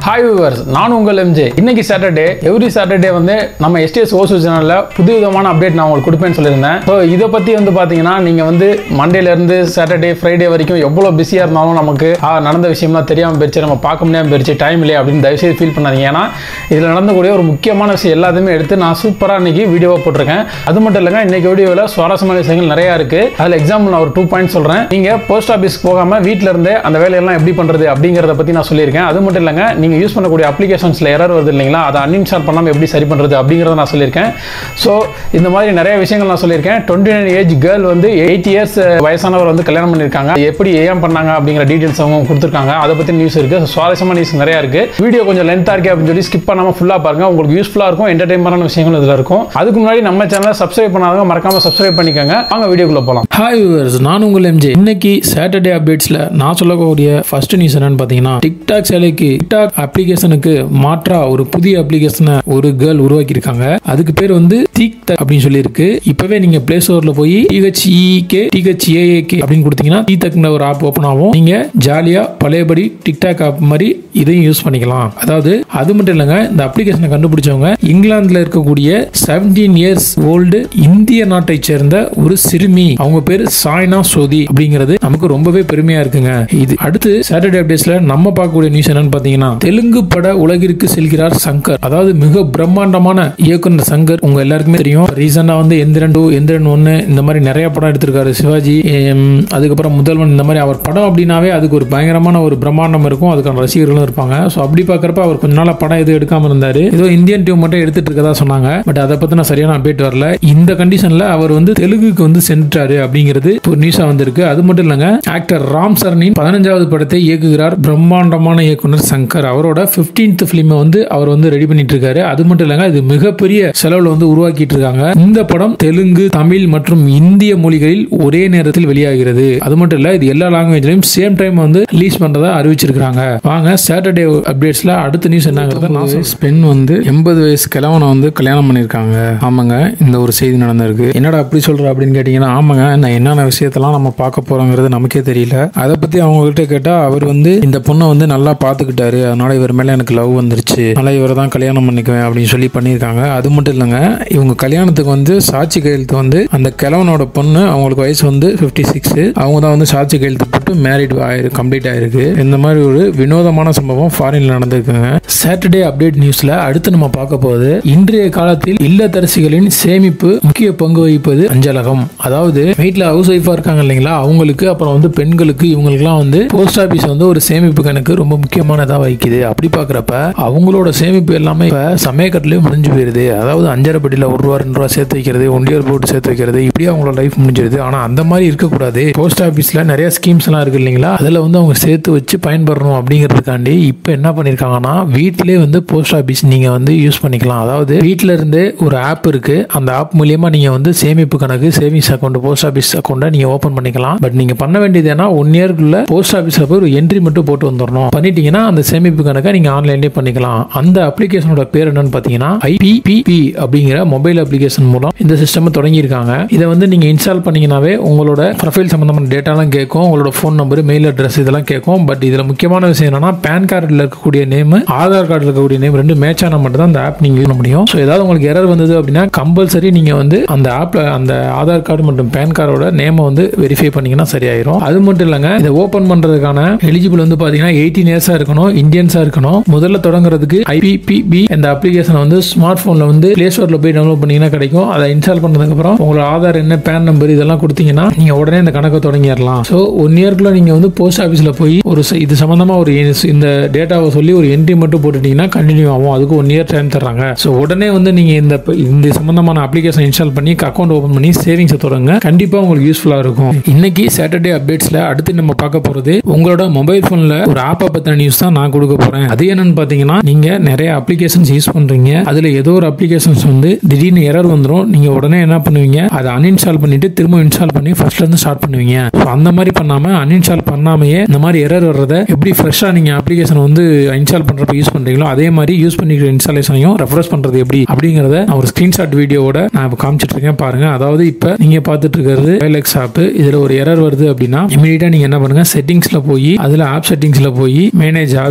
Hi viewers நான் உங்கள் MJ இன்னைக்கு சாட்டர்டே எவ்ரி சாட்டர்டே வந்து நம்ம எஸ்டிஎஸ் ஓசு சேனலில் புது விதமான அப்டேட் நான் உங்களுக்கு கொடுப்பேன்னு சொல்லியிருந்தேன் ஸோ இதை பற்றி வந்து பார்த்தீங்கன்னா நீங்கள் வந்து மண்டேலேருந்து சாட்டர்டே ஃப்ரைடே வரைக்கும் எவ்வளோ பிஸியாக இருந்தாலும் நமக்கு ஆ, நடந்த விஷயம்லாம் தெரியாமல் போயிடுச்சு நம்ம பார்க்க முடியாமல் போயிடுச்சு டைம் இல்லையே அப்படின்னு தயவுசெய்து ஃபீல் பண்ணாதீங்க ஏன்னா இதில் நடந்தக்கூடிய ஒரு முக்கியமான விஷயம் எல்லாத்தையுமே எடுத்து நான் சூப்பராக இன்னைக்கு வீடியோவாக போட்டிருக்கேன் அது மட்டும் இல்லைங்க இன்னைக்கு வீடியோவில் சுவாரஸ்யமான விஷயங்கள் நிறையா இருக்குது அதில் எக்ஸாம்பிள் நான் ஒரு டூ பாயிண்ட் சொல்கிறேன் நீங்கள் போஸ்ட் ஆஃபீஸ் போகாமல் வீட்டில் இருந்தே அந்த வேலையெல்லாம் எப்படி பண்ணுறது அப்படிங்கிறத பற்றி நான் சொல்லியிருக்கேன் அது மட்டும் இல்லைங்க நீங்கள் யூஸ் பண்ணக்கூடிய அப்ளிகேஷன்ஸில் எரர் வருது இல்லைங்களா அதை அன்இன்ஸ்டால் பண்ணாமல் எப்படி சரி பண்ணுறது அப்படிங்கிறத நான் சொல்லியிருக்கேன் ஸோ இந்த மாதிரி நிறைய விஷயங்கள் நான் சொல்லியிருக்கேன் டுவெண்ட்டி நைன் ஏஜ் கேர்ள் வந்து எயிட் இயர்ஸ் வயசானவர் வந்து கல்யாணம் பண்ணியிருக்காங்க அது எப்படி ஏன் பண்ணாங்க அப்படிங்கிற டீட்டெயில்ஸ் அவங்க கொடுத்துருக்காங்க அதை பற்றி நியூஸ் இருக்குது சுவாரஸ்யமான நியூஸ் நிறையா இருக்குது வீடியோ கொஞ்சம் லென்த்தாக இருக்கு அப்படின்னு சொல்லி ஸ்கிப் பண்ணாமல் ஃபுல்லாக பாருங்க உங்களுக்கு யூஸ்ஃபுல்லாக இருக்கும் என்டர்டைன்மெண்டான விஷயங்கள் இதில் இருக்கும் அதுக்கு முன்னாடி நம்ம சேனலை சப்ஸ்கிரைப் பண்ணாதவங்க மறக்காம சப்ஸ்கிரைப் பண்ணிக்கோங்க வாங்க வீடியோக்குள்ள போகலாம் ஹாய் வியூவர்ஸ் நான் உங்கள் எம்ஜே இன்னைக்கு சாட்டர்டே அப்டேட்ஸ்ல நான் சொல்லக்கூடிய ஃபர்ஸ்ட் நியூஸ் என்னன்னு பார்த்தீங்கன்னா டிக்டாக் சேலைக்கு டிக்டாக் அப்ளிகேஷனுக்கு மாற்றா ஒரு புதிய அப்ளிகேஷனை ஒரு கேர்ள் உருவாக்கியிருக்காங்க அதுக்கு பேர் வந்து டிக்டாக் அப்படின்னு சொல்லியிருக்கு இப்பவே நீங்க பிளே ஸ்டோர்ல போய் டிஹெச்இகே டிஹெச்ஏஏகே அப்படின்னு கொடுத்தீங்கன்னா டிக்டாக்னு ஒரு ஆப் ஓப்பன் ஆகும் நீங்க ஜாலியா பழையபடி டிக்டாக் ஆப் மாதிரி இதையும் யூஸ் பண்ணிக்கலாம் அதாவது அது மட்டும் இல்லைங்க இந்த அப்ளிகேஷனை கண்டுபிடிச்சவங்க இங்கிலாந்துல இருக்கக்கூடிய 17 இயர்ஸ் ஓல்டு இந்திய நாட்டை சேர்ந்த ஒரு சிறுமி அவங்க பேரு சாய்னா சோதி அப்படிங்கிறது நமக்கு ரொம்பவே பெருமையா இருக்குங்க இது அடுத்து சாட்டர்டே அப்டேட்ஸ்ல நம்ம பார்க்கக்கூடிய நியூஸ் என்னன்னு பாத்தீங்கன்னா தெலுங்கு பட உலகிற்கு செல்கிறார் சங்கர் அதாவது மிக பிரம்மாண்டமான இயக்குனர் சங்கர் உங்க எல்லாருக்குமே தெரியும் ரீசெண்டா வந்து எந்திரன் டூ எந்திரன் ஒன்னு இந்த மாதிரி நிறைய படம் எடுத்திருக்காரு சிவாஜி எம், அதுக்கப்புறம் முதல்வன் இந்த மாதிரி அவர் படம் அப்படின்னாவே அதுக்கு ஒரு பயங்கரமான ஒரு பிரம்மாண்டம் இருக்கும் அதுக்கான ரசிகர்களும் இருப்பாங்க ஸோ அப்படி பார்க்கறப்ப அவர் கொஞ்ச நாளா படம் எதுவும் எடுக்காம இருந்தாரு ஏதோ இந்தியன் டியூ மட்டும் எடுத்துட்டு இருக்கதா சொன்னாங்க பட் அதை பத்தின சரியான அப்டேட் வரல இந்த கண்டிஷன்ல அவர் வந்து தெலுங்குக்கு வந்து சென்றாரு அப்படிங்கிறது ஒரு நியூஸா வந்திருக்கு அது மட்டும் இல்லைங்க ஆக்டர் ராம் சரணின் பதினஞ்சாவது படத்தை இயக்குகிறார் பிரம்மாண்டமான இயக்குனர் சங்கர் அவரோட 15th பிலிமை வந்து அவர் வந்து ரெடி பண்ணிட்டு இருக்காரு அது மட்டும் இல்லைங்க இது மிகப்பெரிய செலவுல வந்து உருவாக்கிட்டு இருக்காங்க இந்த படம் தெலுங்கு தமிழ் மற்றும் இந்திய மொழிகளில் ஒரே நேரத்தில் வெளியாகிறது அது மட்டும் இல்ல இது எல்லா லாங்குவேஜ்லயும் சேம் டைம் வந்து ரிலீஸ் பண்றதா அறிவிச்சிருக்காங்க வாங்க சாட்டர்டே அப்டேட்ஸ்ல அடுத்த நியூஸ் என்னங்கிறத நான் சொல்றேன். பெண் வந்து எண்பது வயசு கிழவனை வந்து கல்யாணம் பண்ணியிருக்காங்க ஆமாங்க இந்த ஒரு செய்தி நடந்திருக்கு என்னடா அப்படி சொல்ற அப்படின்னு கேட்டீங்கன்னா ஆமாங்க நான் என்னென்ன விஷயத்தெல்லாம் நம்ம பார்க்க போறோங்கிறது நமக்கே தெரியல அதை பத்தி அவங்க கிட்ட கேட்டா அவர் வந்து இந்த பொண்ணை வந்து நல்லா பார்த்துக்கிட்டாரு அதனால இவர் மேல எனக்கு லவ் வந்துருச்சு அதனால இவரை தான் கல்யாணம் பண்ணிக்குவேன் அப்படின்னு சொல்லி பண்ணியிருக்காங்க அது மட்டும் இல்லைங்க இவங்க கல்யாணத்துக்கு வந்து சாட்சி கையெழுத்து வந்து அந்த கிழவனோட பொண்ணு அவங்களுக்கு வயசு வந்து ஃபிஃப்டி சிக்ஸ் அவங்க தான் வந்து சாட்சி கையெழுத்து போட்டு மேரிட் ஆயிரு கம்ப்ளீட் ஆயிருக்கு இந்த மாதிரி ஒரு வினோதமான சம்பவம் ஃபாரின்ல நடந்திருக்குங்க சாட்டர்டே அப்டேட் நியூஸ்ல அடுத்து நம்ம பார்க்க போகுது இன்றைய காலத்தில் இல்லத்தரசிகளின் சேமிப்பு முக்கிய பங்கு வகிப்பது அஞ்சலகம் அதாவது வீட்டில் ஹவுஸ் ஒய்ஃபா இருக்காங்க இல்லைங்களா அவங்களுக்கு அப்புறம் வந்து பெண்களுக்கு இவங்களுக்குலாம் வந்து போஸ்ட் ஆபீஸ் வந்து ஒரு சேமிப்பு கணக்கு ரொம்ப முக்கியமானதா வகிக்குது அப்படி பார்க்குறப்ப அவங்களோட சேமிப்பு எல்லாமே இப்போ சமயக்கட்டிலே முடிஞ்சு போயிருது அதாவது அஞ்சரை பெட்டியில் ஒரு ரூபா ரெண்டு ரூபா சேர்த்து வைக்கிறது ஒண்டியர் போட்டு சேர்த்து வைக்கிறது இப்படி அவங்களோட லைஃப் முடிஞ்சிருது ஆனால் அந்த மாதிரி இருக்கக்கூடாது போஸ்ட் ஆஃபீஸில் நிறைய ஸ்கீம்ஸ் எல்லாம் இருக்கு இல்லைங்களா அதில் வந்து அவங்க சேர்த்து வச்சு பயன்பெறணும் அப்படிங்கிறதுக்காண்டி இப்போ என்ன பண்ணியிருக்காங்கன்னா வீட்டிலே வந்து போஸ்ட் ஆஃபீஸ் நீங்கள் வந்து யூஸ் பண்ணிக்கலாம் அதாவது வீட்டில் இருந்தே ஒரு ஆப் இருக்கு அந்த ஆப் மூலியமா நீங்கள் வந்து சேமிப்பு கணக்கு சேவிங்ஸ் அக்கௌண்ட் போஸ்ட் ஆஃபீஸ் அக்கௌண்ட்டை நீங்கள் ஓப்பன் பண்ணிக்கலாம் பட் நீங்கள் பண்ண வேண்டியது என்ன ஒன் இயர்க்குள்ள போஸ்ட் ஆஃபீஸில் போய் ஒரு என்ட்ரி மட்டும் போட்டு வந்துடணும் பண்ணிட்டீங்கன்னா அந்த சேமிப்பு கணக்கை நீங்கள் ஆன்லைன்லேயே பண்ணிக்கலாம் அந்த அப்ளிகேஷனோட பேர் என்னன்னு பார்த்தீங்கன்னா ஐபிபிபி அப்படிங்கிற மொபைல் அப்ளிகேஷன் மூலம் இந்த சிஸ்டம் தொடங்கியிருக்காங்க இதை வந்து நீங்கள் இன்ஸ்டால் பண்ணீங்கன்னாவே உங்களோட ப்ரொஃபைல் சம்மந்தமான டேட்டாலாம் கேட்கும் உங்களோட ஃபோன் நம்பர் மெயில் அட்ரஸ் இதெல்லாம் கேட்கும் பட் இதில் முக்கியமான விஷயம் என்னன்னா பேன் கார்டில் இருக்கக்கூடிய நேம் ஆதார் கார்டில் இருக்கக்கூடிய நேம் ரெண்டு மேட்ச் ஆனால் மட்டும் தான் அந்த ஆப் நீங்கள் யூஸ் பண்ண முடியும் ஸோ ஏதாவது உங்களுக்கு எரர் வந்தது அப்படின்னா கம்பல்சரி நீங்கள் வந்து அந்த ஆப்பில் அந்த ஆதார் கார்டு மற்றும் பேன் கார்டோட நேமை வந்து வெரிஃபை பண்ணீங்கன்னா சரியாயிரும் அது மட்டும் இல்லைங்க இதை ஓப்பன் பண்ணுறதுக்கான எலிஜிபிள் வந்து பார்த்தீங்கன்னா எயிட்டீன் இயர்ஸாக இருக்கணும் இந்தியன்ஸாக இருக்கணும் முதல்ல தொடங்குறதுக்கு ஐபிபிபி இந்த அப்ளிகேஷனை வந்து ஸ்மார்ட் ஃபோனில் வந்து ப்ளே ஸ்டோரில் போய் டவுன்லோட் பண்ணீங்கன்னா கிடைக்கும் அதை இன்ஸ்டால் பண்ணதுக்கப்புறம் உங்களோட ஆதார் என்ன பேன் நம்பர் இதெல்லாம் கொடுத்தீங்கன்னா நீங்கள் உடனே இந்த கணக்கை தொடங்கிடலாம் ஸோ ஒன் இயர்க்குள்ள நீங்கள் வந்து போஸ்ட் ஆஃபீஸில் போய் ஒரு ச- இது சம்மந்தமாக ஒரு என்- இந்த டேட்டாவை சொல்லி ஒரு என்ட்ரி மட்டும் போட்டுட்டீங்கன்னா கண்டினியூ ஆகும் அதுக்கு ஒன் இயர் டைம் தர்றாங்க ஸோ உடனே வந்து நீங்கள் இந்த ப- இந்த சம்மந்தமான அப்ளிகேஷன் இன்ஸ்டால் பண்ணி அக்கௌண்ட் ஓப்பன் பண்ணி சேவிங்ஸை தொடங்க கண்டிப்பாக உங்களுக்கு யூஸ்ஃபுல்லாக இருக்கும் இன்னைக்கு சாட்டர்டே அப்டேட்ஸில் அடுத்து நம்ம பார்க்க போகிறது உங்களோட மொபைல் ஃபோனில் ஒரு ஆப்பை பற்றின நியூஸ் தான் நான் கொடுக்க போகிறேன் அது என்னன்னு பார்த்தீங்கன்னா நீங்கள் நிறைய அப்ளிகேஷன்ஸ் யூஸ் பண்ணுறீங்க அதில் ஏதோ ஒரு அப்ளிகேஷன்ஸ் வந்து திடீர்னு எரர் வந்துடும் நீங்கள் உடனே என்ன பண்ணுவீங்க அதை அன்இன்ஸ்டால் பண்ணிட்டு திரும்ப இன்ஸ்டால் பண்ணி ஃபர்ஸ்ட்ல இருந்து ஸ்டார்ட் பண்ணுவீங்க ஸோ அந்த மாதிரி பண்ணாமல் அன்இன்ஸ்டால் பண்ணாமையே இந்த மாதிரி எரர் வர்றதை எப்படி ஃப்ரெஷ்ஷாக நீங்கள் அப்ளிகேஷன் வந்து இன்ஸ்டால் பண்ணுறப்ப யூஸ் பண்ணுறீங்களோ அதே மாதிரி யூஸ் பண்ணிக்கிற இன்ஸ்டாலேஷனையும் ரெஃப்ரெஷ் பண்ணுறது எப்படி அப்படிங்கிறத நான் ஒரு ஸ்க்ரீன்ஷாட் வீடியோவோட நான் இப்போ காமிச்சிட்டு இருக்கேன் பாருங்க அதாவது இப்போ நீங்கள் பார்த்துட்டு இருக்கிறது வைலக்ஸ் ஆப் இதில் ஒரு எரர் வருது அப்படின்னா இமீடியட்டாக நீங்கள் என்ன பண்ணுங்க செட்டிங்ஸில் போய் அதில் ஆப் செட்டிங்ஸில் போய் மேனேஜ் ஆப்ஸ் அப்படின்னு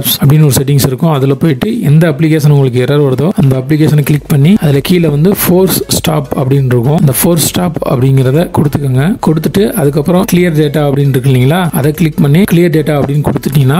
ஒரு செட்டிங்ஸ் இருக்கும் அதில் போயிட்டு எந்த அப்ளிகேஷன் உங்களுக்கு எரர் வருதோ அந்த அப்ளிகேஷனை கிளிக் பண்ணி அதில் கீழே வந்து ஃபோர்ஸ் ஸ்டாப் அப்படின்னு இருக்கும் அந்த ஃபோர்ஸ் ஸ்டாப் அப்படிங்கிறத கொடுத்துக்கோங்க கொடுத்துட்டு அதுக்கப்புறம் கிளியர் டேட்டா அப்படின்னு இருக்கு இல்லைங்களா அதை கிளிக் பண்ணி கிளியர் டேட்டா அப்படின்னு கொடுத்துட்டீங்கன்னா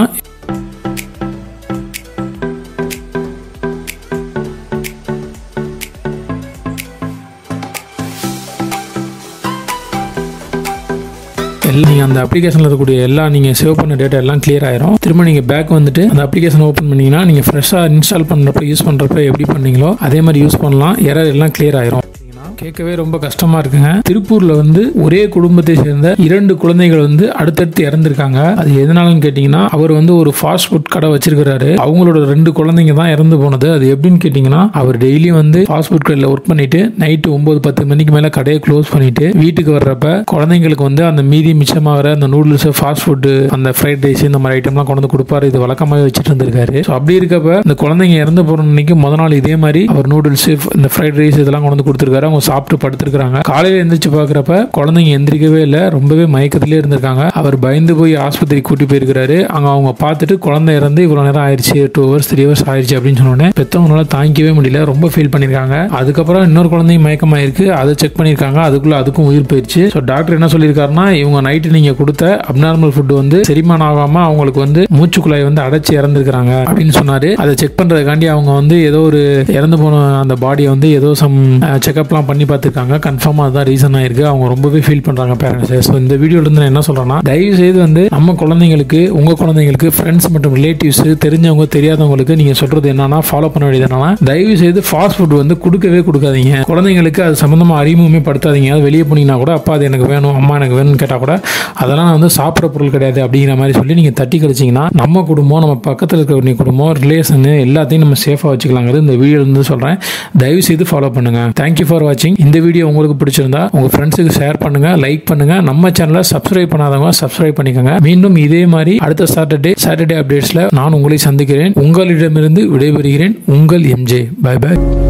எல்லாம் நீங்கள் அந்த அப்ளிகேஷனில் இருக்கக்கூடிய எல்லா நீங்கள் சேவ் பண்ண டேட்டா எல்லாம் கிளியர் ஆயிரும் திரும்ப நீங்கள் பேக் வந்துட்டு அந்த அப்ளிகேஷன் ஓப்பன் பண்ணீங்கன்னா நீங்கள் ஃப்ரெஷ்ஷாக இன்ஸ்டால் பண்ணுறப்ப யூஸ் பண்ணுறப்ப எப்படி பண்ணீங்களோ அதே மாதிரி யூஸ் பண்ணலாம் எரர் எல்லாம் கிளியர் ஆயிரும் கேட்கவே ரொம்ப கஷ்டமா இருக்குங்க திருப்பூர்ல வந்து ஒரே குடும்பத்தை சேர்ந்த இரண்டு குழந்தைகள் வந்து அடுத்தடுத்து இறந்திருக்காங்க அது எதனாலன்னு கேட்டீங்கன்னா அவர் வந்து ஒரு ஃபாஸ்ட் ஃபுட் கடை வச்சிருக்கிறாரு அவங்களோட ரெண்டு குழந்தைங்க தான் இறந்து போனது அது எப்படின்னு கேட்டீங்கன்னா அவர் டெய்லியும் வந்து ஃபாஸ்ட் ஃபுட் கடையில் ஒர்க் பண்ணிட்டு நைட்டு ஒன்பது பத்து மணிக்கு மேல கடையை க்ளோஸ் பண்ணிட்டு வீட்டுக்கு வர்றப்ப குழந்தைங்களுக்கு வந்து அந்த மீதி மிச்சமாகிற அந்த நூடுல்ஸ் ஃபாஸ்ட் ஃபுட்டு அந்த ஃப்ரைட் ரைஸ் இந்த மாதிரி ஐட்டம்லாம் கொண்டு வந்து கொடுப்பாரு இது வழக்கமாகவே வச்சுட்டு இருந்திருக்காரு ஸோ அப்படி இருக்கப்ப இந்த குழந்தைங்க இறந்து போற அன்னைக்கு முத நாள் இதே மாதிரி அவர் நூடுல்ஸ் இந்த ஃப்ரைட் ரைஸ் இதெல்லாம் கொண்டு வந்து கொடுத்துருக்காரு அவங்க சாப்பிட்டு படுத்திருக்காங்க காலையில எந்திரிச்சு பார்க்குறப்ப குழந்தைங்க எந்திரிக்கவே இல்லை ரொம்பவே மயக்கத்திலே இருந்திருக்காங்க அவர் பயந்து போய் ஆஸ்பத்திரி கூட்டி போயிருக்கிறாரு அங்க அவங்க பார்த்துட்டு குழந்தை இறந்து இவ்வளவு நேரம் ஆயிடுச்சு டூ ஹவர்ஸ் த்ரீ ஹவர்ஸ் ஆயிடுச்சு அப்படின்னு சொன்னோடனே பெத்தவங்களால தாங்கிக்கவே முடியல ரொம்ப ஃபீல் பண்ணியிருக்காங்க அதுக்கப்புறம் இன்னொரு குழந்தையும் மயக்கமாயிருக்கு அதை செக் பண்ணியிருக்காங்க அதுக்குள்ள அதுக்கும் உயிர் போயிடுச்சு ஸோ டாக்டர் என்ன சொல்லியிருக்காருன்னா இவங்க நைட்டு நீங்க கொடுத்த அப்நார்மல் ஃபுட் வந்து செரிமானம் ஆகாம அவங்களுக்கு வந்து மூச்சுக்குழாய் வந்து அடைச்சு இறந்துருக்காங்க அப்படின்னு சொன்னாரு அதை செக் பண்றதுக்காண்டி அவங்க வந்து ஏதோ ஒரு இறந்து போன அந்த பாடியை வந்து ஏதோ சம் செக்அப்லாம் பண்ணி பார்த்துருக்காங்க கன்ஃபார்மாக அதுதான் ரீசன் ஆயிருக்கு அவங்க ரொம்பவே ஃபீல் பண்றாங்க பேரண்ட்ஸ் ஸோ இந்த வீடியோல இருந்து நான் என்ன சொல்றேன்னா தயவு செய்து வந்து நம்ம குழந்தைங்களுக்கு உங்க குழந்தைங்களுக்கு ஃப்ரெண்ட்ஸ் மற்றும் ரிலேட்டிவ்ஸ் தெரிஞ்சவங்க தெரியாதவங்களுக்கு நீங்க சொல்றது என்னன்னா ஃபாலோ பண்ண வேண்டியது என்னன்னா தயவு செய்து ஃபாஸ்ட் ஃபுட் வந்து கொடுக்கவே கொடுக்காதீங்க குழந்தைங்களுக்கு அது சம்பந்தமா அறிமுகமே படுத்தாதீங்க அது வெளியே போனீங்கன்னா கூட அப்பா அது எனக்கு வேணும் அம்மா எனக்கு வேணும்னு கேட்டால் கூட அதெல்லாம் நான் வந்து சாப்பிட்ற பொருள் கிடையாது அப்படிங்கிற மாதிரி சொல்லி நீங்கள் தட்டி கழிச்சிங்கன்னா நம்ம குடும்பம் நம்ம பக்கத்தில் இருக்கிற குடும்பம் ரிலேஷனு எல்லாத்தையும் நம்ம சேஃபாக வச்சுக்கலாங்கிறது இந்த வீடியோ இருந்து சொல்கிறேன் தயவு செய்து ஃபாலோ பண்ணுங்க தேங்க்யூ ஃபார் வாட்சிங் இந்த வீடியோ உங்களுக்கு பிடிச்சிருந்தா உங்கள் ஃப்ரெண்ட்ஸுக்கு ஷேர் பண்ணுங்க லைக் பண்ணுங்க நம்ம சேனலை சப்ஸ்கிரைப் பண்ணாதவங்க சப்ஸ்கிரைப் பண்ணிக்கோங்க மீண்டும் இதே மாதிரி அடுத்த சாட்டர்டே சாட்டர்டே அப்டேட்ஸில் நான் உங்களை சந்திக்கிறேன் உங்களிடமிருந்து விடைபெறுகிறேன் உங்கள் எம்ஜே பை பை